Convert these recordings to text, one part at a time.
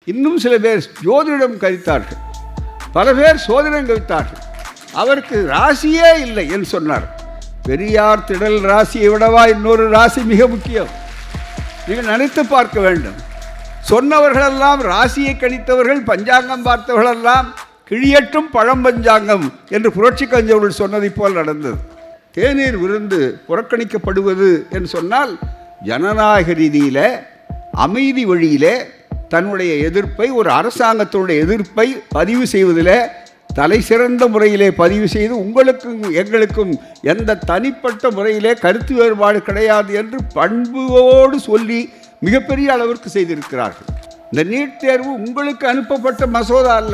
இன்னும் சில பேர் ஜோதிடம் கழித்தார்கள் பல பேர் சோதனம் கழித்தார்கள் அவருக்கு ராசியே இல்லை என்று சொன்னார் பெரியார் திடல் ராசியை விடவா இன்னொரு ராசி மிக முக்கியம் நீங்கள் நினைத்து பார்க்க வேண்டும் சொன்னவர்களெல்லாம் ராசியை கணித்தவர்கள் பஞ்சாங்கம் பார்த்தவர்களெல்லாம் கிழியட்டும் பழம் பஞ்சாங்கம் என்று புரட்சி கஞ்சவர்கள் சொன்னதைப் போல் நடந்தது தேநீர் விருந்து புறக்கணிக்கப்படுவது என்று சொன்னால் ஜனநாயக ரீதியில் அமைதி வழியிலே தன்னுடைய எதிர்ப்பை ஒரு அரசாங்கத்தினுடைய எதிர்ப்பை பதிவு செய்வதில் தலை சிறந்த முறையிலே பதிவு செய்து உங்களுக்கும் எங்களுக்கும் எந்த தனிப்பட்ட முறையிலே கருத்து வேறுபாடு கிடையாது என்று பண்புவோடு சொல்லி மிகப்பெரிய அளவிற்கு செய்திருக்கிறார்கள் இந்த நீட் தேர்வு உங்களுக்கு அனுப்பப்பட்ட மசோதா அல்ல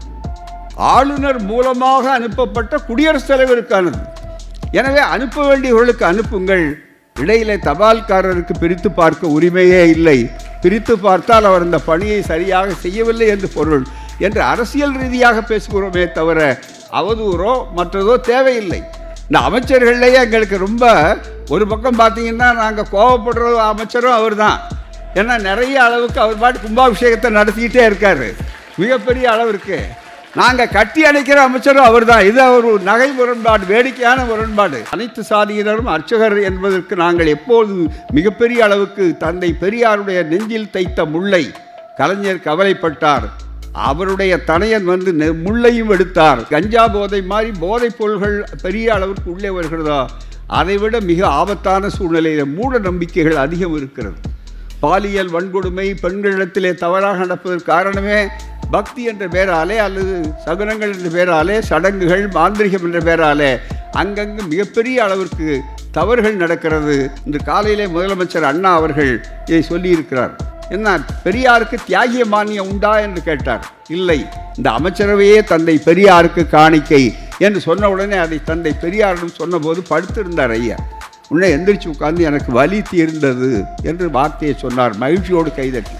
ஆளுநர் மூலமாக அனுப்பப்பட்ட குடியரசுத் தலைவருக்கானது எனவே அனுப்ப வேண்டியவர்களுக்கு அனுப்புங்கள் இடையிலே தபால்காரருக்கு பிரித்து பார்க்க உரிமையே இல்லை பிரித்து பார்த்தால் அவர் அந்த பணியை சரியாக செய்யவில்லை என்று பொருள் என்று அரசியல் ரீதியாக பேசுகிறோமே தவிர அவதூறோ மற்றதோ தேவையில்லை இந்த அமைச்சர்கள்லேயே எங்களுக்கு ரொம்ப ஒரு பக்கம் பார்த்தீங்கன்னா நாங்கள் கோவப்படுற அமைச்சரும் அவர் தான் ஏன்னா நிறைய அளவுக்கு அவர் பாட்டு கும்பாபிஷேகத்தை நடத்திக்கிட்டே இருக்கார் மிகப்பெரிய அளவிற்கு நாங்கள் கட்டி அணைக்கிற அமைச்சரும் அவர் தான் இது அவர் ஒரு நகை முரண்பாடு வேடிக்கையான முரண்பாடு அனைத்து சாதியினரும் அர்ச்சகர் என்பதற்கு நாங்கள் எப்போது மிகப்பெரிய அளவுக்கு தந்தை பெரியாருடைய நெஞ்சில் தைத்த முல்லை கலைஞர் கவலைப்பட்டார் அவருடைய தனையன் வந்து நெ- முள்ளையும் எடுத்தார் கஞ்சா போதை மாதிரி போதைப் பொருள்கள் பெரிய அளவிற்கு உள்ளே வருகிறதோ அதைவிட மிக ஆபத்தான சூழ்நிலையில் மூட நம்பிக்கைகள் அதிகம் இருக்கிறது பாலியல் வன்கொடுமை பெண்களிடத்திலே தவறாக நடப்பதற்கு காரணமே பக்தி என்ற பேராலே அல்லது சகுனங்கள் என்ற பேராலே சடங்குகள் மாந்திரிகம் என்ற பேராலே அங்கங்கு மிகப்பெரிய அளவிற்கு தவறுகள் நடக்கிறது இன்று காலையிலே முதலமைச்சர் அண்ணா அவர்கள் இதை சொல்லியிருக்கிறார் என்ன பெரியாருக்கு தியாகிய மானியம் உண்டா என்று கேட்டார் இல்லை இந்த அமைச்சரவையே தந்தை பெரியாருக்கு காணிக்கை என்று சொன்ன உடனே அதை தந்தை பெரியாரிடம் சொன்னபோது படுத்திருந்தார் ஐயா உன்னை எந்திரிச்சு உட்கார்ந்து எனக்கு வலி தீர்ந்தது என்று வார்த்தையை சொன்னார் மகிழ்ச்சியோடு கைதட்டி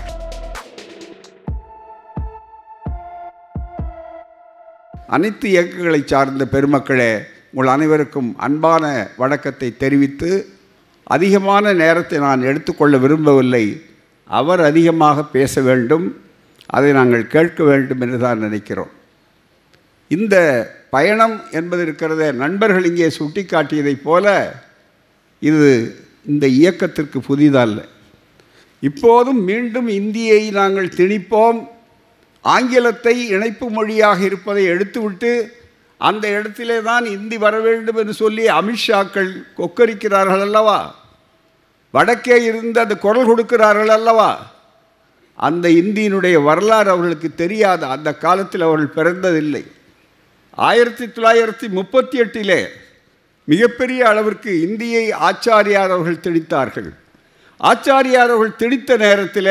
அனைத்து இயக்கங்களை சார்ந்த பெருமக்களே உங்கள் அனைவருக்கும் அன்பான வணக்கத்தை தெரிவித்து அதிகமான நேரத்தை நான் எடுத்துக்கொள்ள விரும்பவில்லை அவர் அதிகமாக பேச வேண்டும் அதை நாங்கள் கேட்க வேண்டும் என்று தான் நினைக்கிறோம் இந்த பயணம் என்பது இருக்கிறத நண்பர்கள் இங்கே சுட்டிக்காட்டியதைப் போல இது இந்த இயக்கத்திற்கு புதிதல்ல இப்போதும் மீண்டும் இந்தியை நாங்கள் திணிப்போம் ஆங்கிலத்தை இணைப்பு மொழியாக இருப்பதை எடுத்துவிட்டு அந்த இடத்திலே தான் இந்தி வர வேண்டும் என்று சொல்லி அமித்ஷாக்கள் கொக்கரிக்கிறார்கள் அல்லவா வடக்கே இருந்து அந்த குரல் கொடுக்கிறார்கள் அல்லவா அந்த இந்தியினுடைய வரலாறு அவர்களுக்கு தெரியாது அந்த காலத்தில் அவர்கள் பிறந்ததில்லை ஆயிரத்தி தொள்ளாயிரத்தி முப்பத்தி எட்டிலே மிகப்பெரிய அளவிற்கு இந்தியை ஆச்சாரியார் அவர்கள் திணித்தார்கள் ஆச்சாரியார் அவர்கள் திணித்த நேரத்தில்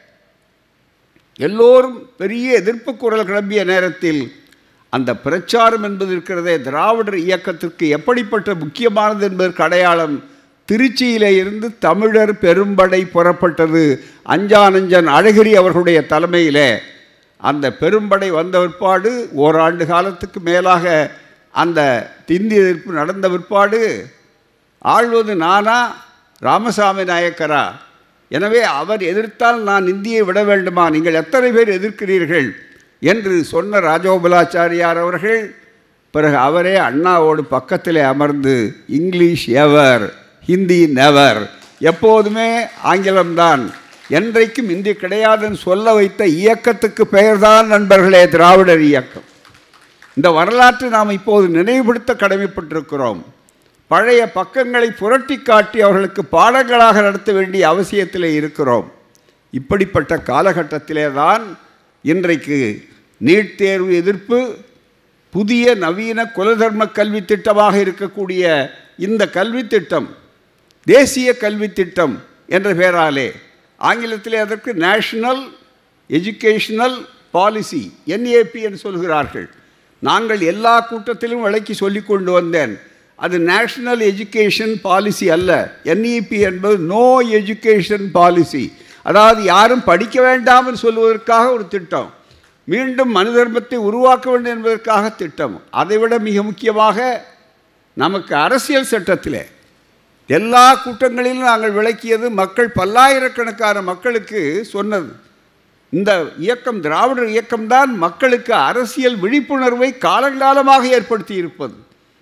எல்லோரும் பெரிய எதிர்ப்பு குரல் கிளம்பிய நேரத்தில் அந்த பிரச்சாரம் என்பது இருக்கிறதே திராவிடர் இயக்கத்திற்கு எப்படிப்பட்ட முக்கியமானது என்பதற்கு அடையாளம் திருச்சியிலே இருந்து தமிழர் பெரும்படை புறப்பட்டது அஞ்சானஞ்சன் அழகிரி அவர்களுடைய தலைமையிலே அந்த பெரும்படை வந்த பிற்பாடு ஓராண்டு காலத்துக்கு மேலாக அந்த திந்தி எதிர்ப்பு நடந்த பிற்பாடு ஆள்வது நானா ராமசாமி நாயக்கரா எனவே அவர் எதிர்த்தால் நான் இந்தியை விட வேண்டுமா நீங்கள் எத்தனை பேர் எதிர்க்கிறீர்கள் என்று சொன்ன ராஜோபலாச்சாரியார் அவர்கள் பிறகு அவரே அண்ணாவோடு பக்கத்திலே அமர்ந்து இங்கிலீஷ் எவர் ஹிந்தி நெவர் எப்போதுமே ஆங்கிலம்தான் என்றைக்கும் இந்தி கிடையாதுன்னு சொல்ல வைத்த இயக்கத்துக்கு பெயர்தான் நண்பர்களே திராவிடர் இயக்கம் இந்த வரலாற்றை நாம் இப்போது நினைவுபடுத்த கடமைப்பட்டிருக்கிறோம் பழைய பக்கங்களை புரட்டி காட்டி அவர்களுக்கு பாடங்களாக நடத்த வேண்டிய அவசியத்தில் இருக்கிறோம் இப்படிப்பட்ட காலகட்டத்திலே தான் இன்றைக்கு நீட் தேர்வு எதிர்ப்பு புதிய நவீன குலதர்ம கல்வி திட்டமாக இருக்கக்கூடிய இந்த கல்வி திட்டம் தேசிய கல்வி திட்டம் என்ற பெயராலே ஆங்கிலத்திலே அதற்கு நேஷனல் எஜுகேஷனல் பாலிசி என்ஏபி என்று சொல்கிறார்கள் நாங்கள் எல்லா கூட்டத்திலும் விளக்கி சொல்லி கொண்டு வந்தேன் அது நேஷனல் எஜுகேஷன் பாலிசி அல்ல என்இபி என்பது நோ எஜுகேஷன் பாலிசி அதாவது யாரும் படிக்க வேண்டாம் என்று சொல்வதற்காக ஒரு திட்டம் மீண்டும் மனு தர்மத்தை உருவாக்க வேண்டும் என்பதற்காக திட்டம் அதைவிட மிக முக்கியமாக நமக்கு அரசியல் சட்டத்திலே எல்லா கூட்டங்களிலும் நாங்கள் விளக்கியது மக்கள் பல்லாயிரக்கணக்கான மக்களுக்கு சொன்னது இந்த இயக்கம் திராவிடர் இயக்கம்தான் மக்களுக்கு அரசியல் விழிப்புணர்வை காலங்காலமாக ஏற்படுத்தி இருப்பது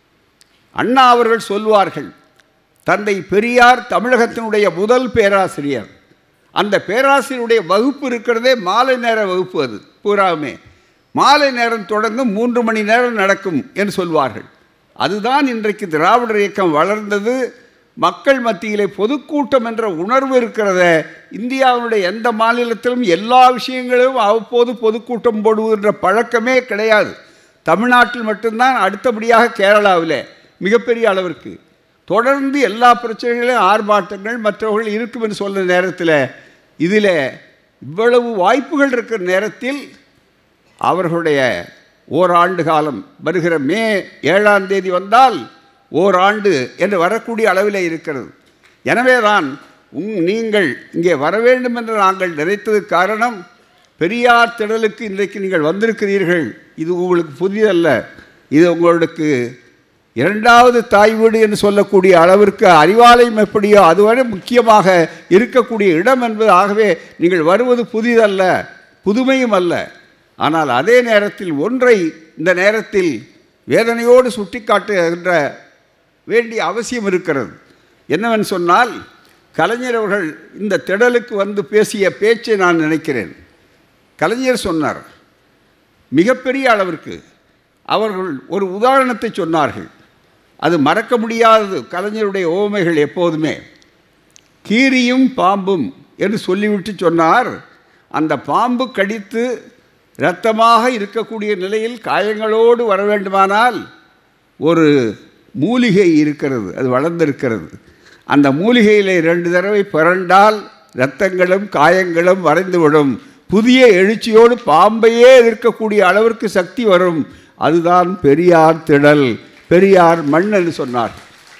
அண்ணா அவர்கள் சொல்வார்கள் தந்தை பெரியார் தமிழகத்தினுடைய முதல் பேராசிரியர் அந்த பேராசிரியருடைய வகுப்பு இருக்கிறதே மாலை நேர வகுப்பு அது பூராவுமே மாலை நேரம் தொடர்ந்து மூன்று மணி நேரம் நடக்கும் என்று சொல்வார்கள் அதுதான் இன்றைக்கு திராவிடர் இயக்கம் வளர்ந்தது மக்கள் மத்தியிலே பொதுக்கூட்டம் என்ற உணர்வு இருக்கிறத இந்தியாவினுடைய எந்த மாநிலத்திலும் எல்லா விஷயங்களிலும் அவ்வப்போது பொதுக்கூட்டம் போடுவதுன்ற பழக்கமே கிடையாது தமிழ்நாட்டில் மட்டும்தான் அடுத்தபடியாக கேரளாவில் மிகப்பெரிய அளவிற்கு தொடர்ந்து எல்லா பிரச்சனைகளையும் ஆர்ப்பாட்டங்கள் மற்றவர்கள் இருக்கும் என்று சொல்ல நேரத்தில் இதில் இவ்வளவு வாய்ப்புகள் இருக்கிற நேரத்தில் அவர்களுடைய ஓராண்டு காலம் வருகிற மே ஏழாம் தேதி வந்தால் ஓராண்டு என்று வரக்கூடிய அளவில் இருக்கிறது எனவே தான் உங் நீங்கள் இங்கே வர வேண்டும் என்று நாங்கள் நினைத்தது காரணம் பெரியார் திடலுக்கு இன்றைக்கு நீங்கள் வந்திருக்கிறீர்கள் இது உங்களுக்கு புதியதல்ல இது உங்களுக்கு இரண்டாவது தாய் வீடு என்று சொல்லக்கூடிய அளவிற்கு அறிவாலயம் எப்படியோ அதுவரை முக்கியமாக இருக்கக்கூடிய இடம் என்பது ஆகவே நீங்கள் வருவது புதிதல்ல புதுமையும் அல்ல ஆனால் அதே நேரத்தில் ஒன்றை இந்த நேரத்தில் வேதனையோடு சுட்டிக்காட்டுகின்ற வேண்டிய அவசியம் இருக்கிறது என்னவென்று சொன்னால் கலைஞர் அவர்கள் இந்த திடலுக்கு வந்து பேசிய பேச்சை நான் நினைக்கிறேன் கலைஞர் சொன்னார் மிகப்பெரிய அளவிற்கு அவர்கள் ஒரு உதாரணத்தை சொன்னார்கள் அது மறக்க முடியாதது கலைஞருடைய ஓமைகள் எப்போதுமே கீரியும் பாம்பும் என்று சொல்லிவிட்டு சொன்னார் அந்த பாம்பு கடித்து இரத்தமாக இருக்கக்கூடிய நிலையில் காயங்களோடு வர வேண்டுமானால் ஒரு மூலிகை இருக்கிறது அது வளர்ந்திருக்கிறது அந்த மூலிகையில் ரெண்டு தடவை பிறண்டால் இரத்தங்களும் காயங்களும் வரைந்துவிடும் புதிய எழுச்சியோடு பாம்பையே எதிர்க்கக்கூடிய அளவிற்கு சக்தி வரும் அதுதான் பெரியார் திடல் பெரியார் மண் என்று சொன்னார்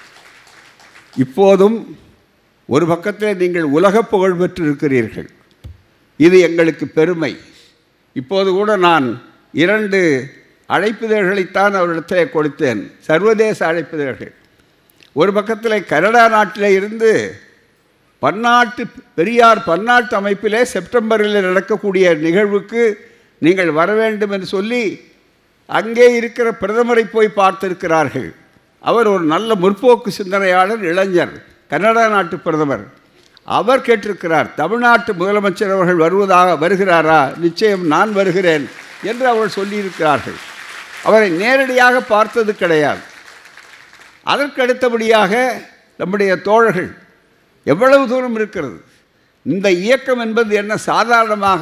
இப்போதும் ஒரு பக்கத்தில் நீங்கள் உலக புகழ் பெற்று இருக்கிறீர்கள் இது எங்களுக்கு பெருமை இப்போது கூட நான் இரண்டு அழைப்புதழ்களைத்தான் அவரிடத்தில் கொடுத்தேன் சர்வதேச அழைப்புதழ்கள் ஒரு பக்கத்தில் கனடா நாட்டில் இருந்து பன்னாட்டு பெரியார் பன்னாட்டு அமைப்பிலே செப்டம்பரில் நடக்கக்கூடிய நிகழ்வுக்கு நீங்கள் வர வேண்டும் என்று சொல்லி அங்கே இருக்கிற பிரதமரை போய் பார்த்திருக்கிறார்கள் அவர் ஒரு நல்ல முற்போக்கு சிந்தனையாளர் இளைஞர் கனடா நாட்டு பிரதமர் அவர் கேட்டிருக்கிறார் தமிழ்நாட்டு முதலமைச்சர் அவர்கள் வருவதாக வருகிறாரா நிச்சயம் நான் வருகிறேன் என்று அவர் சொல்லியிருக்கிறார்கள் அவரை நேரடியாக பார்த்தது கிடையாது அதற்கு அடுத்தபடியாக நம்முடைய தோழர்கள் எவ்வளவு தூரம் இருக்கிறது இந்த இயக்கம் என்பது என்ன சாதாரணமாக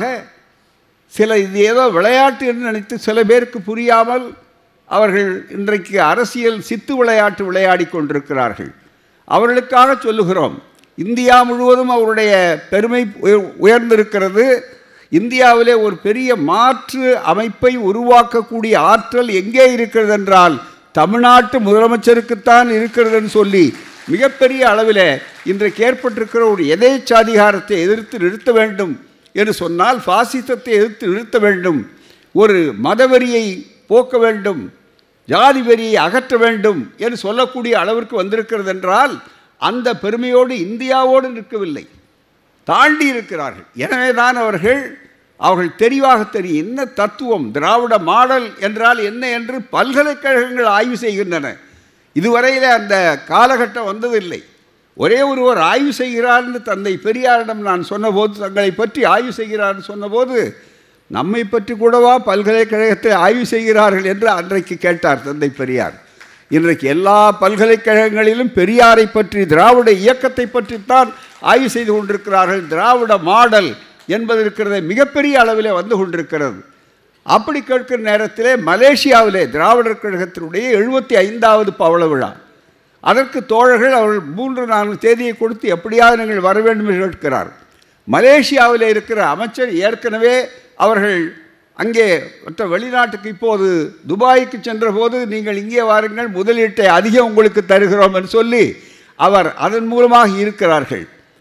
சில இது ஏதோ விளையாட்டு என்று நினைத்து சில பேருக்கு புரியாமல் அவர்கள் இன்றைக்கு அரசியல் சித்து விளையாட்டு விளையாடி கொண்டிருக்கிறார்கள் அவர்களுக்காக சொல்லுகிறோம் இந்தியா முழுவதும் அவருடைய பெருமை உயர்- உயர்ந்திருக்கிறது இந்தியாவிலே ஒரு பெரிய மாற்று அமைப்பை உருவாக்கக்கூடிய ஆற்றல் எங்கே இருக்கிறது என்றால் தமிழ்நாட்டு முதலமைச்சருக்குத்தான் இருக்கிறதுன்னு சொல்லி மிகப்பெரிய அளவில் இன்றைக்கு ஏற்பட்டிருக்கிற ஒரு எதேச்சாதிகாரத்தை எதிர்த்து நிறுத்த வேண்டும் என்று சொன்னால் பாசிசத்தை எதிர்த்து நிறுத்த வேண்டும் ஒரு மதவெறியை போக்க வேண்டும் ஜாதி வெறியை அகற்ற வேண்டும் என்று சொல்லக்கூடிய அளவிற்கு வந்திருக்கிறது என்றால் அந்த பெருமையோடு இந்தியாவோடு நிற்கவில்லை தாண்டி இருக்கிறார்கள் எனவே தான் அவர்கள் அவர்கள் தெளிவாக தெரியும் என்ன தத்துவம் திராவிட மாடல் என்றால் என்ன என்று பல்கலைக்கழகங்கள் ஆய்வு செய்கின்றன இதுவரையில் அந்த காலகட்டம் வந்ததில்லை ஒரே ஒருவர் ஆய்வு செய்கிறார்னு தந்தை பெரியாரிடம் நான் சொன்னபோது தங்களை பற்றி ஆய்வு செய்கிறார்னு சொன்னபோது நம்மை பற்றி கூடவா பல்கலைக்கழகத்தை ஆய்வு செய்கிறார்கள் என்று அன்றைக்கு கேட்டார் தந்தை பெரியார் இன்றைக்கு எல்லா பல்கலைக்கழகங்களிலும் பெரியாரை பற்றி திராவிட இயக்கத்தை பற்றித்தான் ஆய்வு செய்து கொண்டிருக்கிறார்கள் திராவிட மாடல் என்பது இருக்கிறது மிகப்பெரிய அளவிலே வந்து கொண்டிருக்கிறது அப்படி கேட்கிற நேரத்திலே மலேசியாவிலே திராவிடர் கழகத்தினுடைய எழுபத்தி ஐந்தாவது பவள விழா அதற்கு தோழர்கள் அவர்கள் மூன்று நான்கு தேதியை கொடுத்து எப்படியாவது நீங்கள் வர வேண்டும் என்று கேட்கிறார் மலேசியாவில் இருக்கிற அமைச்சர் ஏற்கனவே அவர்கள் அங்கே மற்ற வெளிநாட்டுக்கு இப்போது துபாய்க்கு சென்றபோது நீங்கள் இங்கே வாருங்கள் முதலீட்டை அதிகம் உங்களுக்கு தருகிறோம் என்று சொல்லி அவர் அதன் மூலமாக இருக்கிறார்கள்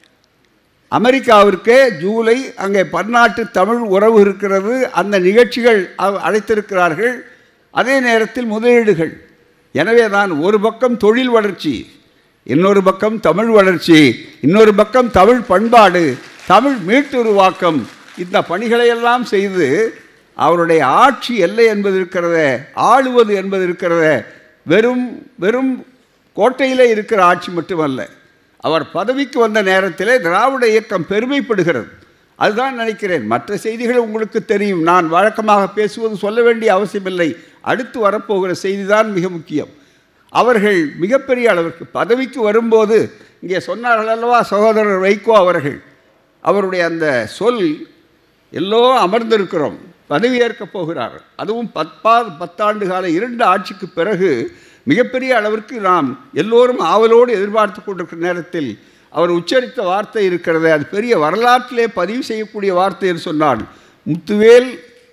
அமெரிக்காவிற்கே ஜூலை அங்கே பன்னாட்டு தமிழ் உறவு இருக்கிறது அந்த நிகழ்ச்சிகள் அவ- அழைத்திருக்கிறார்கள் அதே நேரத்தில் முதலீடுகள் எனவே தான் ஒரு பக்கம் தொழில் வளர்ச்சி இன்னொரு பக்கம் தமிழ் வளர்ச்சி இன்னொரு பக்கம் தமிழ் பண்பாடு தமிழ் மீட்டுருவாக்கம் இந்த பணிகளையெல்லாம் செய்து அவருடைய ஆட்சி எல்லை என்பது இருக்கிறத ஆளுவது என்பது இருக்கிறத வெறும் வெறும் கோட்டையிலே இருக்கிற ஆட்சி மட்டுமல்ல அவர் பதவிக்கு வந்த நேரத்திலே திராவிட இயக்கம் பெருமைப்படுகிறது அதுதான் நினைக்கிறேன் மற்ற செய்திகள் உங்களுக்கு தெரியும் நான் வழக்கமாக பேசுவது சொல்ல வேண்டிய அவசியமில்லை அடுத்து வரப்போகிற செய்தி தான் மிக முக்கியம் அவர்கள் மிகப்பெரிய அளவிற்கு பதவிக்கு வரும்போது இங்கே சொன்னார்கள் அல்லவா சகோதரர் வைகோ அவர்கள் அவருடைய அந்த சொல் எல்லோரும் அமர்ந்திருக்கிறோம் பதவியேற்கப் போகிறார் அதுவும் பத்தா பத்தாண்டு கால இரண்டு ஆட்சிக்கு பிறகு மிகப்பெரிய அளவிற்கு நாம் எல்லோரும் ஆவலோடு எதிர்பார்த்து கொண்டிருக்கிற நேரத்தில் அவர் உச்சரித்த வார்த்தை இருக்கிறது அது பெரிய வரலாற்றிலே பதிவு செய்யக்கூடிய வார்த்தை என்று சொன்னார் முத்துவேல்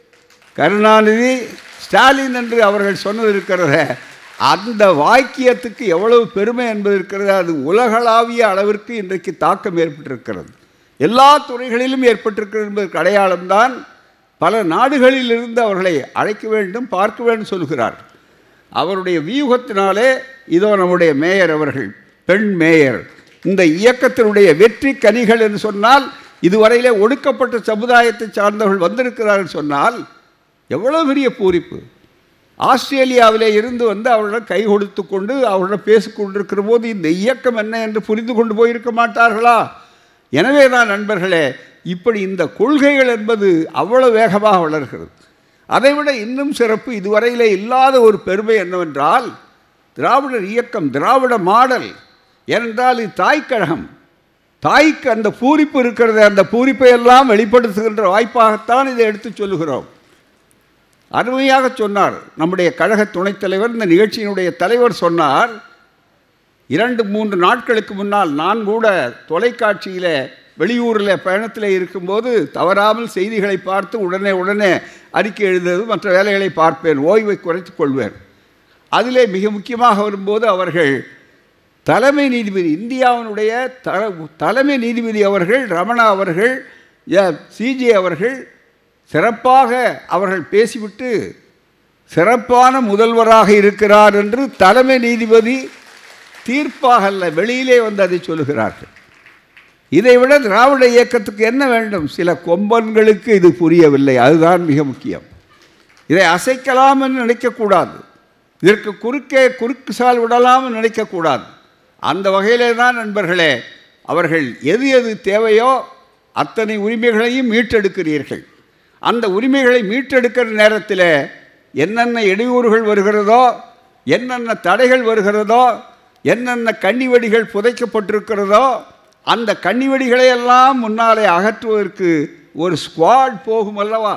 கருணாநிதி ஸ்டாலின் என்று அவர்கள் சொன்னது இருக்கிறத அந்த வாக்கியத்துக்கு எவ்வளவு பெருமை என்பது இருக்கிறது அது உலகளாவிய அளவிற்கு இன்றைக்கு தாக்கம் ஏற்பட்டிருக்கிறது எல்லா துறைகளிலும் ஏற்பட்டிருக்கிறது என்பதற்கு அடையாளம்தான் பல நாடுகளிலிருந்து அவர்களை அழைக்க வேண்டும் பார்க்க வேண்டும் சொல்கிறார் அவருடைய வியூகத்தினாலே இதோ நம்முடைய மேயர் அவர்கள் பெண் மேயர் இந்த இயக்கத்தினுடைய வெற்றி கனிகள் என்று சொன்னால் இதுவரையிலே ஒடுக்கப்பட்ட சமுதாயத்தை சார்ந்தவர்கள் வந்திருக்கிறார்கள் சொன்னால் எவ்வளோ பெரிய பூரிப்பு ஆஸ்திரேலியாவிலே இருந்து வந்து அவர்களிடம் கை கொடுத்து கொண்டு அவர்களிடம் பேசிக்கொண்டிருக்கிற போது இந்த இயக்கம் என்ன என்று புரிந்து கொண்டு போயிருக்க மாட்டார்களா எனவே தான் நண்பர்களே இப்படி இந்த கொள்கைகள் என்பது அவ்வளோ வேகமாக வளர்கிறது அதைவிட இன்னும் சிறப்பு இதுவரையிலே இல்லாத ஒரு பெருமை என்னவென்றால் திராவிடர் இயக்கம் திராவிட மாடல் ஏனென்றால் இது தாய்க்கழகம் தாய்க்கு அந்த பூரிப்பு இருக்கிறது அந்த பூரிப்பை எல்லாம் வெளிப்படுத்துகின்ற வாய்ப்பாகத்தான் இதை எடுத்து சொல்லுகிறோம் அருமையாக சொன்னார் நம்முடைய கழக துணைத் தலைவர் இந்த நிகழ்ச்சியினுடைய தலைவர் சொன்னார் இரண்டு மூன்று நாட்களுக்கு முன்னால் நான் கூட தொலைக்காட்சியில் வெளியூரில் பயணத்தில் இருக்கும்போது தவறாமல் செய்திகளை பார்த்து உடனே உடனே அறிக்கை எழுதுவது மற்ற வேலைகளை பார்ப்பேன் ஓய்வை குறைத்து கொள்வேன் அதிலே மிக முக்கியமாக வரும்போது அவர்கள் தலைமை நீதிபதி இந்தியாவினுடைய த தலைமை நீதிபதி அவர்கள் ரமணா அவர்கள் சிஜே அவர்கள் சிறப்பாக அவர்கள் பேசிவிட்டு சிறப்பான முதல்வராக இருக்கிறார் என்று தலைமை நீதிபதி தீர்ப்பாக அல்ல வெளியிலே வந்து அதை சொல்லுகிறார்கள் இதைவிட திராவிட இயக்கத்துக்கு என்ன வேண்டும் சில கொம்பன்களுக்கு இது புரியவில்லை அதுதான் மிக முக்கியம் இதை அசைக்கலாம் என்று நினைக்கக்கூடாது இதற்கு குறுக்கே குறுக்கு சால் விடலாம் நினைக்கக்கூடாது அந்த வகையிலே தான் நண்பர்களே அவர்கள் எது எது தேவையோ அத்தனை உரிமைகளையும் மீட்டெடுக்கிறீர்கள் அந்த உரிமைகளை மீட்டெடுக்கிற நேரத்தில் என்னென்ன இடையூறுகள் வருகிறதோ என்னென்ன தடைகள் வருகிறதோ என்னென்ன கன்னிவெடிகள் புதைக்கப்பட்டிருக்கிறதோ அந்த கன்னிவெடிகளை எல்லாம் முன்னாலே அகற்றுவதற்கு ஒரு ஸ்குவாட் போகும் அல்லவா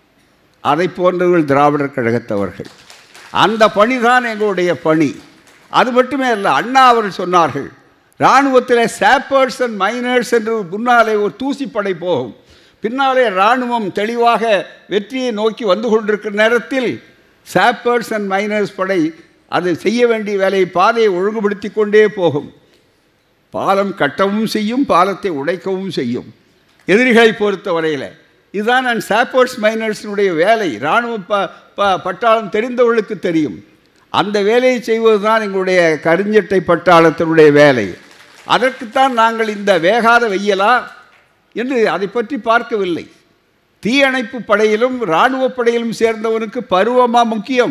அதை போன்றவர்கள் திராவிடர் கழகத்தவர்கள் அந்த பணி தான் எங்களுடைய பணி அது மட்டுமே அல்ல அண்ணா அவர்கள் சொன்னார்கள் இராணுவத்தில் சாப்பர்ஸ் அண்ட் மைனர்ஸ் என்று முன்னாலே ஒரு தூசிப்படை போகும் பின்னாலே இராணுவம் தெளிவாக வெற்றியை நோக்கி வந்து கொண்டிருக்கிற நேரத்தில் சாப்பர்ஸ் அண்ட் மைனர்ஸ் படை அது செய்ய வேண்டிய வேலையை பாதையை ஒழுங்குபடுத்தி கொண்டே போகும் பாலம் கட்டவும் செய்யும் பாலத்தை உடைக்கவும் செய்யும் எதிரிகளை பொறுத்த வரையில் இதுதான் நான் சாப்பர்ஸ் மைனர்ஸினுடைய வேலை இராணுவ ப ப பட்டாளம் தெரிந்தவர்களுக்கு தெரியும் அந்த வேலையை செய்வது தான் எங்களுடைய கருஞ்சட்டை பட்டாளத்தினுடைய வேலை அதற்குத்தான் நாங்கள் இந்த வேகாத வெய்யலா என்று அதை பற்றி பார்க்கவில்லை தீயணைப்பு படையிலும் இராணுவ படையிலும் சேர்ந்தவனுக்கு பருவமா முக்கியம்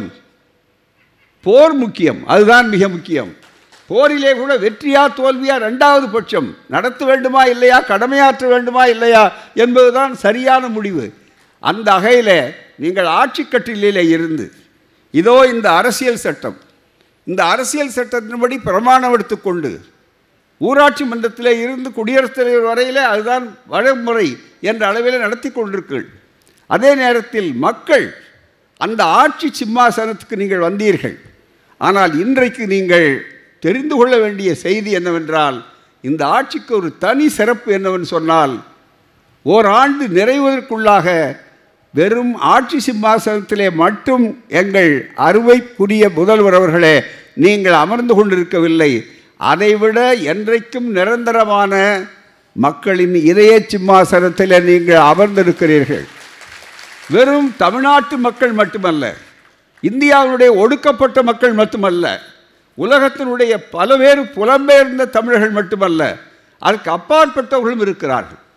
போர் முக்கியம் அதுதான் மிக முக்கியம் போரிலே கூட வெற்றியா தோல்வியா ரெண்டாவது பட்சம் நடத்த வேண்டுமா இல்லையா கடமையாற்ற வேண்டுமா இல்லையா என்பதுதான் சரியான முடிவு அந்த வகையில் நீங்கள் ஆட்சி கட்டிலே இருந்து இதோ இந்த அரசியல் சட்டம் இந்த அரசியல் சட்டத்தின்படி பிரமாணம் எடுத்துக்கொண்டு ஊராட்சி மன்றத்தில் இருந்து குடியரசுத் தலைவர் வரையிலே அதுதான் வழிமுறை என்ற அளவில் நடத்தி கொண்டிருக்கள் அதே நேரத்தில் மக்கள் அந்த ஆட்சி சிம்மாசனத்துக்கு நீங்கள் வந்தீர்கள் ஆனால் இன்றைக்கு நீங்கள் தெரிந்து கொள்ள வேண்டிய செய்தி என்னவென்றால் இந்த ஆட்சிக்கு ஒரு தனி சிறப்பு என்னவென்று சொன்னால் ஓராண்டு நிறைவதற்குள்ளாக வெறும் ஆட்சி சிம்மாசனத்திலே மட்டும் எங்கள் அறுவைக்குரிய முதல்வர் அவர்களே நீங்கள் அமர்ந்து கொண்டிருக்கவில்லை அதைவிட என்றைக்கும் நிரந்தரமான மக்களின் இதய சிம்மாசனத்தில் நீங்கள் அமர்ந்திருக்கிறீர்கள் வெறும் தமிழ்நாட்டு மக்கள் மட்டுமல்ல இந்தியாவினுடைய ஒடுக்கப்பட்ட மக்கள் மட்டுமல்ல உலகத்தினுடைய பல்வேறு புலம்பெயர்ந்த தமிழர்கள் மட்டுமல்ல அதற்கு அப்பாற்பட்டவர்களும் இருக்கிறார்கள்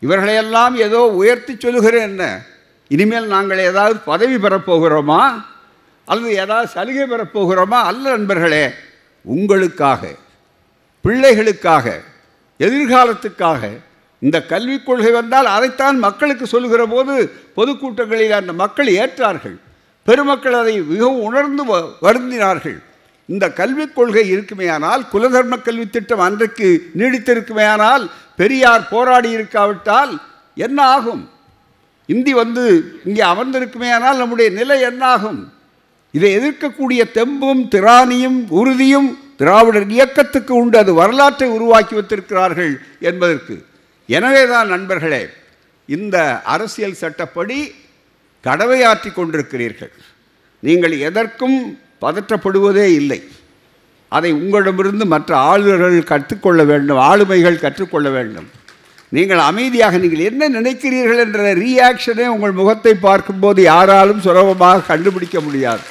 இவர்களையெல்லாம் ஏதோ உயர்த்தி சொல்லுகிறேன் என்ன இனிமேல் நாங்கள் ஏதாவது பதவி பெறப்போகிறோமா அல்லது ஏதாவது சலுகை பெறப்போகிறோமா அல்ல நண்பர்களே உங்களுக்காக பிள்ளைகளுக்காக எதிர்காலத்துக்காக இந்த கல்விக் கொள்கை வந்தால் அதைத்தான் மக்களுக்கு சொல்லுகிற போது பொதுக்கூட்டங்களில் அந்த மக்கள் ஏற்றார்கள் பெருமக்கள் அதை மிகவும் உணர்ந்து வ- வருந்தினார்கள் இந்த கல்விக் கொள்கை இருக்குமேயானால் குலதர்ம கல்வி திட்டம் அன்றைக்கு நீடித்திருக்குமேயானால் பெரியார் போராடி இருக்காவிட்டால் என்ன ஆகும் இந்தி வந்து இங்கே அமர்ந்திருக்குமேயானால் நம்முடைய நிலை என்னாகும் இதை எதிர்க்கக்கூடிய தெம்பும் திராணியும் உறுதியும் திராவிடர் இயக்கத்துக்கு உண்டு அது வரலாற்றை உருவாக்கி வைத்திருக்கிறார்கள் என்பதற்கு எனவே தான் நண்பர்களே இந்த அரசியல் சட்டப்படி கடவையாற்றி கொண்டிருக்கிறீர்கள் நீங்கள் எதற்கும் பதற்றப்படுவதே இல்லை அதை உங்களிடமிருந்து மற்ற ஆளுநர்கள் கற்றுக்கொள்ள வேண்டும் ஆளுமைகள் கற்றுக்கொள்ள வேண்டும் நீங்கள் அமைதியாக நீங்கள் என்ன நினைக்கிறீர்கள் என்ற ரியாக்ஷனே உங்கள் முகத்தை பார்க்கும்போது யாராலும் சுலபமாக கண்டுபிடிக்க முடியாது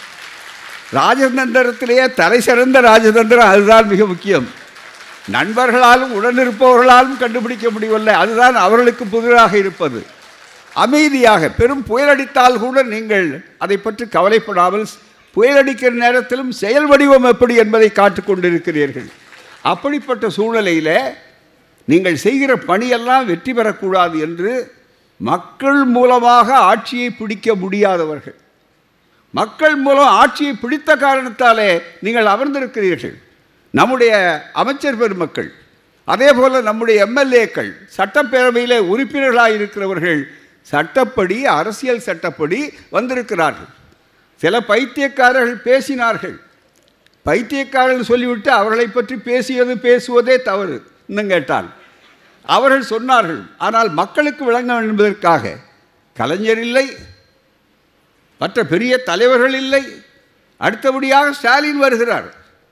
ராஜதந்திரத்திலேயே தலை சிறந்த ராஜதந்திரம் அதுதான் மிக முக்கியம் நண்பர்களாலும் உடனிருப்பவர்களாலும் கண்டுபிடிக்க முடியவில்லை அதுதான் அவர்களுக்கு புதிராக இருப்பது அமைதியாக பெரும் புயலடித்தால் கூட நீங்கள் அதை பற்றி கவலைப்படாமல் புயலடிக்கிற நேரத்திலும் செயல் வடிவம் எப்படி என்பதை காட்டிக் கொண்டிருக்கிறீர்கள் அப்படிப்பட்ட சூழ்நிலையில் நீங்கள் செய்கிற பணியெல்லாம் வெற்றி பெறக்கூடாது என்று மக்கள் மூலமாக ஆட்சியை பிடிக்க முடியாதவர்கள் மக்கள் மூலம் ஆட்சியை பிடித்த காரணத்தாலே நீங்கள் அமர்ந்திருக்கிறீர்கள் நம்முடைய அமைச்சர் பெருமக்கள் அதே போல் நம்முடைய எம்எல்ஏக்கள் சட்டப்பேரவையில் உறுப்பினர்களாக இருக்கிறவர்கள் சட்டப்படி அரசியல் சட்டப்படி வந்திருக்கிறார்கள் சில பைத்தியக்காரர்கள் பேசினார்கள் பைத்தியக்காரர்கள் சொல்லிவிட்டு அவர்களை பற்றி பேசியது பேசுவதே தவறு இன்னும் கேட்டால் அவர்கள் சொன்னார்கள் ஆனால் மக்களுக்கு விளங்க வேண்டும் என்பதற்காக கலைஞர் இல்லை மற்ற பெரிய தலைவர்கள் இல்லை அடுத்தபடியாக ஸ்டாலின் வருகிறார்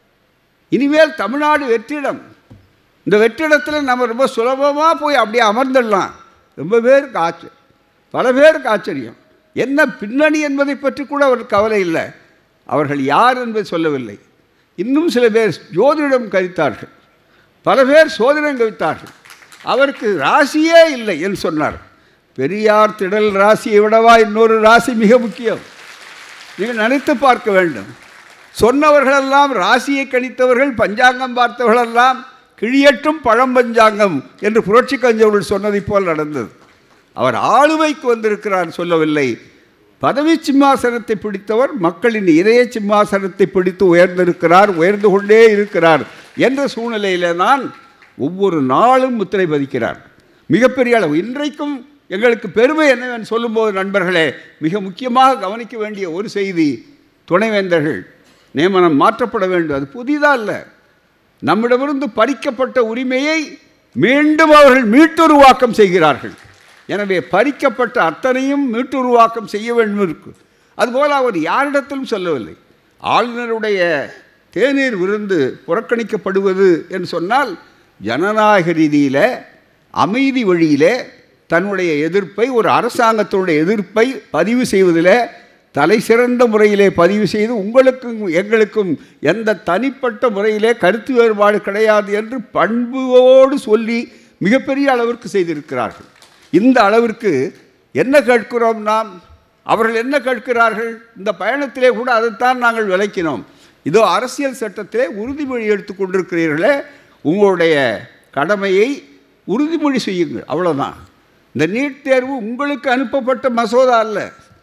இனிமேல் தமிழ்நாடு வெற்றிடம் இந்த வெற்றிடத்தில் நம்ம ரொம்ப சுலபமாக போய் அப்படியே அமர்ந்துடலாம் ரொம்ப பேருக்கு ஆச்சரியம் பல பேருக்கு ஆச்சரியம் என்ன பின்னணி என்பதை பற்றி கூட அவர் கவலை இல்லை அவர்கள் யார் என்பதை சொல்லவில்லை இன்னும் சில பேர் ஜோதிடம் கழித்தார்கள் பல பேர் சோதனம் கவித்தார்கள் அவருக்கு ராசியே இல்லை என்று சொன்னார் பெரியார் திடல் ராசியை விடவா இன்னொரு ராசி மிக முக்கியம் நீங்கள் நினைத்து பார்க்க வேண்டும் சொன்னவர்களெல்லாம் ராசியை கணித்தவர்கள் பஞ்சாங்கம் பார்த்தவர்களெல்லாம் கிழியட்டும் பழம் பஞ்சாங்கம் என்று புரட்சி கஞ்சவர்கள் சொன்னதைப் போல் நடந்தது அவர் ஆளுமைக்கு வந்திருக்கிறார் சொல்லவில்லை பதவி சிம்மாசனத்தை பிடித்தவர் மக்களின் இதய சிம்மாசனத்தை பிடித்து உயர்ந்திருக்கிறார் உயர்ந்து கொண்டே இருக்கிறார் என்ற சூழ்நிலையில தான் ஒவ்வொரு நாளும் முத்திரை பதிக்கிறார் மிகப்பெரிய அளவு இன்றைக்கும் எங்களுக்கு பெருமை என்னவென்று சொல்லும்போது நண்பர்களே மிக முக்கியமாக கவனிக்க வேண்டிய ஒரு செய்தி துணைவேந்தர்கள் நியமனம் மாற்றப்பட வேண்டும் அது புதிதாக இல்லை நம்மிடமிருந்து பறிக்கப்பட்ட உரிமையை மீண்டும் அவர்கள் மீட்டுருவாக்கம் செய்கிறார்கள் எனவே பறிக்கப்பட்ட அத்தனையும் மீட்டுருவாக்கம் செய்ய வேண்டும் இருக்கு அதுபோல் அவர் யாரிடத்திலும் சொல்லவில்லை ஆளுநருடைய தேநீர் விருந்து புறக்கணிக்கப்படுவது என்று சொன்னால் ஜனநாயக ரீதியில் அமைதி வழியிலே தன்னுடைய எதிர்ப்பை ஒரு அரசாங்கத்தினுடைய எதிர்ப்பை பதிவு செய்வதில் தலை சிறந்த முறையிலே பதிவு செய்து உங்களுக்கும் எங்களுக்கும் எந்த தனிப்பட்ட முறையிலே கருத்து வேறுபாடு கிடையாது என்று பண்புவோடு சொல்லி மிகப்பெரிய அளவிற்கு செய்திருக்கிறார்கள் இந்த அளவிற்கு என்ன கேட்கிறோம் நாம் அவர்கள் என்ன கேட்கிறார்கள் இந்த பயணத்திலே கூட அதைத்தான் நாங்கள் விளக்கினோம் இதோ அரசியல் சட்டத்திலே உறுதிமொழி எடுத்துக் கொண்டிருக்கிறீர்களே உங்களுடைய கடமையை உறுதிமொழி செய்யுங்கள் அவ்வளோதான் இந்த நீட் தேர்வு உங்களுக்கு அனுப்பப்பட்ட மசோதா அல்ல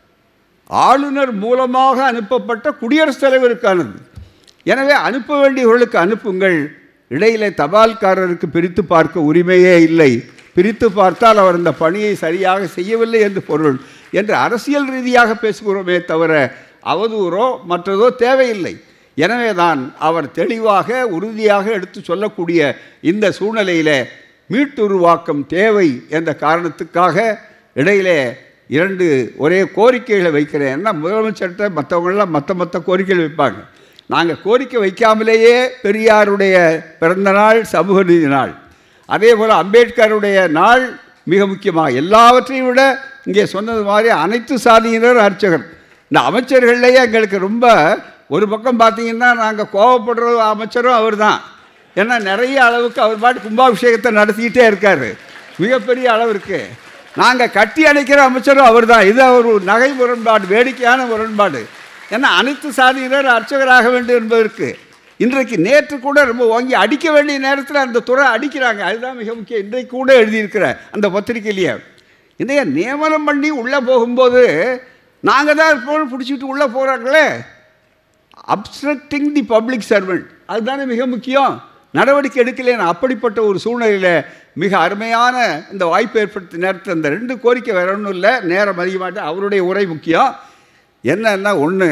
ஆளுநர் மூலமாக அனுப்பப்பட்ட குடியரசுத் தலைவருக்கானது எனவே அனுப்ப வேண்டியவர்களுக்கு அனுப்புங்கள் இடையிலே தபால்காரருக்கு பிரித்து பார்க்க உரிமையே இல்லை பிரித்து பார்த்தால் அவர் இந்த பணியை சரியாக செய்யவில்லை என்று பொருள் என்று அரசியல் ரீதியாக பேசுகிறோமே தவிர அவதூறோ மற்றதோ தேவையில்லை எனவே தான் அவர் தெளிவாக உறுதியாக எடுத்து சொல்லக்கூடிய இந்த சூழ்நிலையிலே மீட்டுருவாக்கம் தேவை என்ற காரணத்துக்காக இடையிலே இரண்டு ஒரே கோரிக்கைகளை வைக்கிறேன் ஏன்னா முதலமைச்சர்கிட்ட மற்றவங்களாம் மற்ற மற்ற கோரிக்கைகள் வைப்பாங்க நாங்கள் கோரிக்கை வைக்காமலேயே பெரியாருடைய பிறந்த நாள் சமூக நீதி நாள் அதே போல் அம்பேத்கருடைய நாள் மிக முக்கியமாக எல்லாவற்றையும் விட இங்கே சொன்னது மாதிரி அனைத்து சாதியினர் அர்ச்சகர் இந்த அமைச்சர்கள்லேயே எங்களுக்கு ரொம்ப ஒரு பக்கம் பார்த்தீங்கன்னா நாங்கள் கோவப்படுற அமைச்சரும் அவர் தான் ஏன்னா நிறைய அளவுக்கு அவர் பாட்டு கும்பாபிஷேகத்தை நடத்திக்கிட்டே இருக்கார் மிகப்பெரிய அளவிற்கு நாங்கள் கட்டி அணைக்கிற அமைச்சரும் அவர் தான் இது அவர் ஒரு நகை முரண்பாடு வேடிக்கையான முரண்பாடு ஏன்னா அனைத்து சாதியினர் அர்ச்சகராக வேண்டும் என்பதற்கு இன்றைக்கு நேற்று கூட ரொம்ப வாங்கி அடிக்க வேண்டிய நேரத்தில் அந்த துறை அடிக்கிறாங்க அதுதான் மிக முக்கியம் இன்றைக்கு கூட எழுதியிருக்கிற அந்த பத்திரிக்கையிலேயே இன்றைய நியமனம் பண்ணி உள்ளே போகும்போது நாங்கள் தான் இப்போ பிடிச்சிட்டு உள்ளே போகிறாங்களே அப்ஸ்ட்ரக்டிங் தி பப்ளிக் சர்வெண்ட் அதுதானே மிக முக்கியம் நடவடிக்கை எடுக்கலைன்னு அப்படிப்பட்ட ஒரு சூழ்நிலையில் மிக அருமையான இந்த வாய்ப்பு ஏற்படுத்திய நேரத்தில் இந்த ரெண்டு கோரிக்கை வேற ஒன்றும் இல்லை நேரம் அதிகமாட்டு அவருடைய உரை முக்கியம் என்னன்னா ஒன்று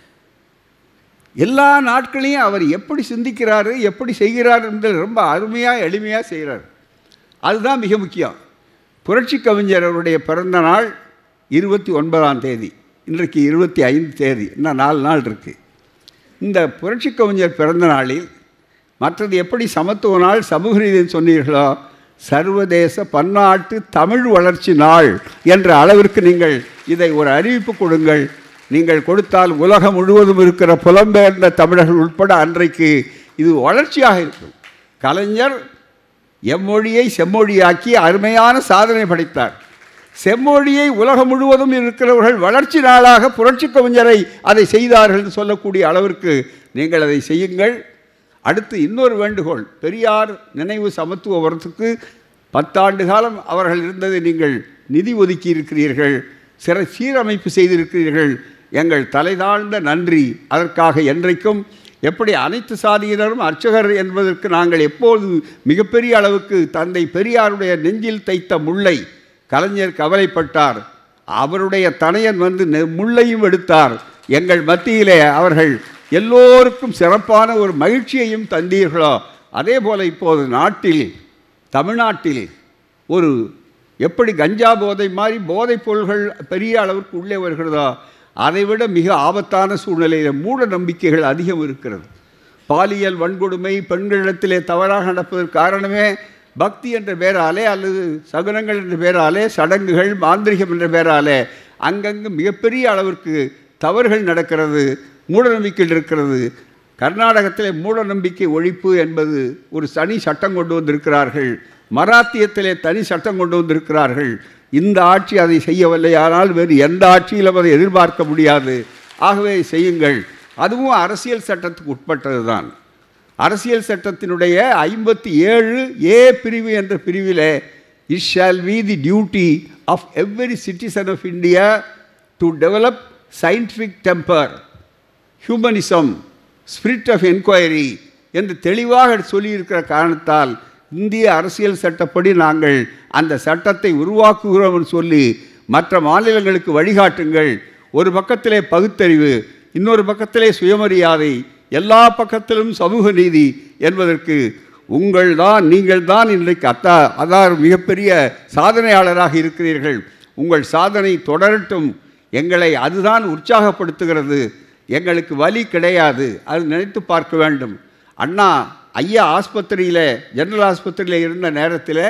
எல்லா நாட்களையும் அவர் எப்படி சிந்திக்கிறாரு எப்படி செய்கிறார் என்பது ரொம்ப அருமையாக எளிமையாக செய்கிறார் அதுதான் மிக முக்கியம் புரட்சி கவிஞர் அவருடைய பிறந்த நாள் இருபத்தி ஒன்பதாம் தேதி இன்றைக்கு இருபத்தி ஐந்து தேதி இன்னும் நாலு நாள் இருக்குது இந்த புரட்சி கவிஞர் பிறந்த நாளில் மற்றது எப்படி சமத்துவ நாள் சமூக நீதின்னு சொன்னீர்களோ சர்வதேச பன்னாட்டு தமிழ் வளர்ச்சி நாள் என்ற அளவிற்கு நீங்கள் இதை ஒரு அறிவிப்பு கொடுங்கள் நீங்கள் கொடுத்தால் உலகம் முழுவதும் இருக்கிற புலம்பெயர்ந்த தமிழர்கள் உட்பட அன்றைக்கு இது வளர்ச்சியாக இருக்கும் கலைஞர் எம்மொழியை செம்மொழியாக்கி அருமையான சாதனை படைத்தார் செம்மொழியை உலகம் முழுவதும் இருக்கிறவர்கள் வளர்ச்சி நாளாக புரட்சி கவிஞரை அதை செய்தார்கள் என்று சொல்லக்கூடிய அளவிற்கு நீங்கள் அதை செய்யுங்கள் அடுத்து இன்னொரு வேண்டுகோள் பெரியார் நினைவு சமத்துவ வரத்துக்கு பத்தாண்டு காலம் அவர்கள் இருந்ததை நீங்கள் நிதி ஒதுக்கி இருக்கிறீர்கள் சிற சீரமைப்பு செய்திருக்கிறீர்கள் எங்கள் தலைதாழ்ந்த நன்றி அதற்காக என்றைக்கும் எப்படி அனைத்து சாதியினரும் அர்ச்சகர் என்பதற்கு நாங்கள் எப்போது மிகப்பெரிய அளவுக்கு தந்தை பெரியாருடைய நெஞ்சில் தைத்த முல்லை கலைஞர் கவலைப்பட்டார் அவருடைய தனையன் வந்து நெ- முள்ளையும் எடுத்தார் எங்கள் மத்தியிலே அவர்கள் எல்லோருக்கும் சிறப்பான ஒரு மகிழ்ச்சியையும் தந்தீர்களோ அதே போல இப்போது நாட்டில் தமிழ்நாட்டில் ஒரு எப்படி கஞ்சா போதை மாதிரி போதைப் பொருள்கள் பெரிய அளவிற்கு உள்ளே வருகிறதோ அதைவிட மிக ஆபத்தான சூழ்நிலையில் மூட நம்பிக்கைகள் அதிகம் இருக்கிறது பாலியல் வன்கொடுமை பெண்களிடத்திலே தவறாக நடப்பதற்கு காரணமே பக்தி என்ற பேராலே அல்லது சகுனங்கள் என்ற பேராலே சடங்குகள் மாந்திரிகம் என்ற பேராலே அங்கங்கு மிகப்பெரிய அளவிற்கு தவறுகள் நடக்கிறது மூடநம்பிக்கைகள் இருக்கிறது கர்நாடகத்திலே மூடநம்பிக்கை ஒழிப்பு என்பது ஒரு தனி சட்டம் கொண்டு வந்திருக்கிறார்கள் மராத்தியத்திலே தனி சட்டம் கொண்டு வந்திருக்கிறார்கள் இந்த ஆட்சி அதை செய்யவில்லையானால் வேறு எந்த ஆட்சியிலும் அதை எதிர்பார்க்க முடியாது ஆகவே செய்யுங்கள் அதுவும் அரசியல் சட்டத்துக்கு உட்பட்டது தான் அரசியல் சட்டத்தினுடைய ஐம்பத்தி ஏழு ஏ பிரிவு என்ற பிரிவிலே it shall be the duty of every citizen of India to develop scientific temper humanism spirit of enquiry என்று தெளிவாக சொல்லியிருக்கிற காரணத்தால் இந்திய அரசியல் சட்டப்படி நாங்கள் அந்த சட்டத்தை உருவாக்குகிறோம் என்று சொல்லி மற்ற மாநிலங்களுக்கு வழிகாட்டுங்கள் ஒரு பக்கத்திலே பகுத்தறிவு இன்னொரு பக்கத்திலே சுயமரியாதை எல்லா பக்கத்திலும் சமூக நீதி என்பதற்கு உங்கள் தான் நீங்கள் தான் இன்றைக்கு அத்தா அதான் மிகப்பெரிய சாதனையாளராக இருக்கிறீர்கள் உங்கள் சாதனை தொடரட்டும் எங்களை அதுதான் உற்சாகப்படுத்துகிறது எங்களுக்கு வலி கிடையாது அது நினைத்து பார்க்க வேண்டும் அண்ணா ஐயா ஆஸ்பத்திரியில் ஜெனரல் ஆஸ்பத்திரியில் இருந்த நேரத்தில்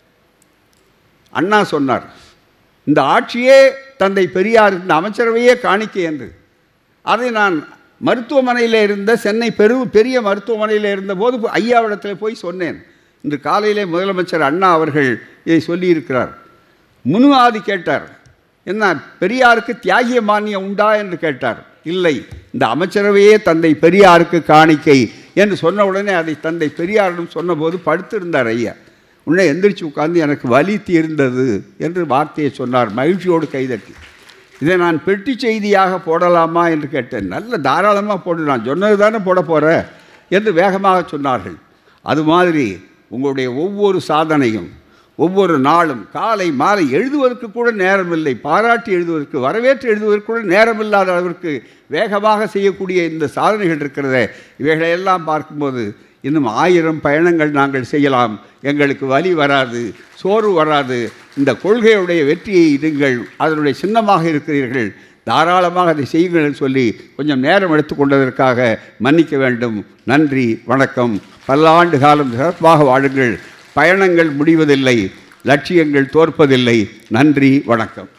அண்ணா சொன்னார் இந்த ஆட்சியே தந்தை பெரியார் இந்த அமைச்சரவையே காணிக்கை என்று அதை நான் மருத்துவமனையில் இருந்த சென்னை பெரு பெரிய மருத்துவமனையில் இருந்தபோது ஐயாவிடத்தில் போய் சொன்னேன் இன்று காலையிலே முதலமைச்சர் அண்ணா அவர்கள் இதை சொல்லியிருக்கிறார் முனு ஆதி கேட்டார் என்ன பெரியாருக்கு தியாகிய மானியம் உண்டா என்று கேட்டார் இல்லை இந்த அமைச்சரவையே தந்தை பெரியாருக்கு காணிக்கை என்று சொன்ன உடனே அதை தந்தை பெரியாரிடம் சொன்னபோது படுத்திருந்தார் ஐயா உடனே எந்திரிச்சு உட்கார்ந்து எனக்கு வலி தீர்ந்தது என்று வார்த்தையை சொன்னார் மகிழ்ச்சியோடு கைதட்டி இதை நான் பெட்டி செய்தியாக போடலாமா என்று கேட்டேன் நல்ல தாராளமாக போடு நான் சொன்னது தானே போட போகிற என்று வேகமாக சொன்னார்கள் அது மாதிரி உங்களுடைய ஒவ்வொரு சாதனையும் ஒவ்வொரு நாளும் காலை மாலை எழுதுவதற்கு கூட நேரமில்லை பாராட்டி எழுதுவதற்கு வரவேற்று எழுதுவதற்கு கூட நேரமில்லாத அளவிற்கு வேகமாக செய்யக்கூடிய இந்த சாதனைகள் இருக்கிறதே இவைகளையெல்லாம் பார்க்கும்போது இன்னும் ஆயிரம் பயணங்கள் நாங்கள் செய்யலாம் எங்களுக்கு வலி வராது சோர்வு வராது இந்த கொள்கையுடைய வெற்றியை நீங்கள் அதனுடைய சின்னமாக இருக்கிறீர்கள் தாராளமாக அதை செய்யுங்கள் என்று சொல்லி கொஞ்சம் நேரம் எடுத்துக்கொண்டதற்காக மன்னிக்க வேண்டும் நன்றி வணக்கம் பல்லாண்டு காலம் சிறப்பாக வாழுங்கள் பயணங்கள் முடிவதில்லை லட்சியங்கள் தோற்பதில்லை நன்றி வணக்கம்